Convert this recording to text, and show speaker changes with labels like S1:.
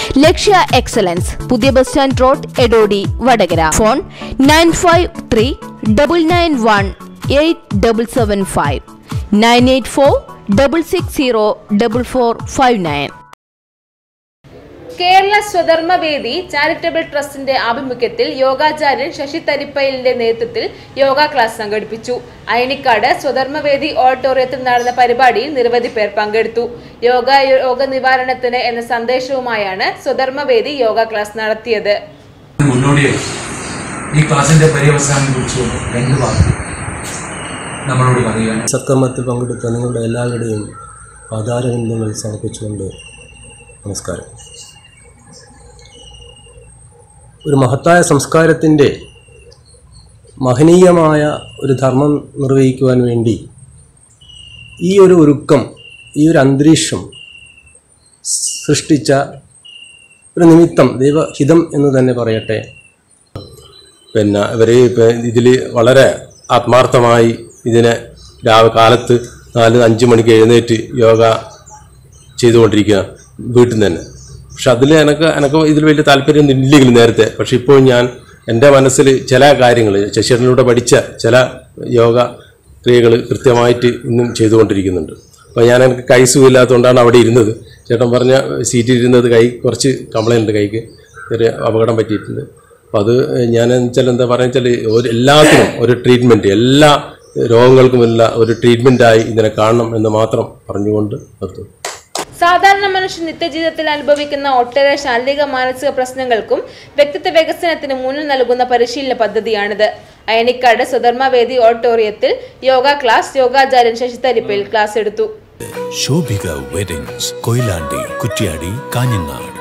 S1: ലക്ഷ്യ excellence പുതിയ bus stand road Edodi Vadakara phone nine five three double nine one eight double seven five nine eight four double six zero double four five nine
S2: Kerala Swadharmavedi charitable ട്രസ്റ്റിന്റെ ആഭിമുഖ്യത്തിൽ യോഗാചാര്യൻ ശശി തരിപ്പയിലിന്റെ നേതൃത്വത്തിൽ yoga class സംഘടിപ്പിച്ചു അയനിക്കാട് സ്വധർമ്മവേദി ഓഡിറ്റോറിയത്തിൽ നടന്ന പരിപാടിയിൽ നിരവധി പേർ പങ്കെടുത്തു യോഗ രോഗ നിവാരണത്തിന് എന്ന സന്ദേശവുമായാണ് സ്വധർമ്മവേദി യോഗ ക്ലാസ് നടത്തിയത്
S3: മുന്നോടിയായി ഈ ക്ലാസിന്റെ പര്യവസാനം കുറിച്ചുകൊണ്ട് രണ്ട് വാക്ക് നമ്മളോട് പറയുകയാണ്
S4: സത്കർമ്മത്തിൽ പങ്കെടുത്ത നിങ്ങളുടെ എല്ലാവരുടെയും ആധാരബന്ധങ്ങൾ സമർപ്പിച്ചുകൊണ്ട് നമസ്കാരം ഒരു മഹത്തായ സംസ്കാരത്തിൻ്റെ മഹനീയമായ ഒരു ധർമ്മം നിർവഹിക്കുവാൻ വേണ്ടി ഈ ഒരു ഒരുക്കം ഈ ഒരു അന്തരീക്ഷം സൃഷ്ടിച്ച ഒരു നിമിത്തം ദൈവഹിതം എന്ന് തന്നെ പറയട്ടെ പിന്നെ ഇവർ ഇതിൽ വളരെ ആത്മാർത്ഥമായി ഇതിനെ രാവിലെ കാലത്ത് നാല് അഞ്ച് മണിക്ക് എഴുന്നേറ്റ് യോഗ ചെയ്തുകൊണ്ടിരിക്കുക വീട്ടിൽ നിന്ന് തന്നെ പക്ഷെ അതിൽ എനിക്ക് എനിക്ക് ഇതിൽ വലിയ താല്പര്യം ഇല്ലെങ്കിലും നേരത്തെ പക്ഷെ ഇപ്പോൾ ഞാൻ എൻ്റെ മനസ്സിൽ ചില കാര്യങ്ങൾ ശശിധരനിലൂടെ പഠിച്ച ചില യോഗ ക്രിയകൾ കൃത്യമായിട്ട് ഇന്നും ചെയ്തുകൊണ്ടിരിക്കുന്നുണ്ട് അപ്പോൾ ഞാൻ എനിക്ക് കൈ സുഖമില്ലാത്തതുകൊണ്ടാണ് അവിടെ ഇരുന്നത് ചേട്ടൻ പറഞ്ഞ സീറ്റിൽ ഇരുന്നത് കൈ കുറച്ച് കംപ്ലൈൻ്റ് ഉണ്ട് കൈക്ക് ഒരു അപകടം പറ്റിയിട്ടുണ്ട് അപ്പോൾ അത് ഞാൻ വെച്ചാൽ എന്താ പറയുക വെച്ചാൽ ഒരു എല്ലാത്തിനും ഒരു ട്രീറ്റ്മെൻറ്റ് എല്ലാ രോഗങ്ങൾക്കുമുള്ള ഒരു ട്രീറ്റ്മെൻറ്റായി ഇതിനെ കാണണം എന്ന് മാത്രം പറഞ്ഞുകൊണ്ട് നിർത്തുന്നു
S2: സാധാരണ മനുഷ്യൻ നിത്യജീവിതത്തിൽ അനുഭവിക്കുന്ന ഒട്ടേറെ ശാരീരിക മാനസിക പ്രശ്നങ്ങൾക്കും വ്യക്തിത്വ വികസനത്തിന് മുന്നിൽ നൽകുന്ന പരിശീലന പദ്ധതിയാണിത് അയനിക്കാട് സ്വധർമ്മവേദി ഓഡിറ്റോറിയത്തിൽ യോഗ ക്ലാസ് യോഗാചാര്യൻ ശശി തരിപ്പയിൽ ക്ലാസ് എടുത്തു
S5: ശോഭിക വെഡിങ്സ് കൊയിലാണ്ടി കുറ്റ്യാടി കാഞ്ഞങ്ങാട്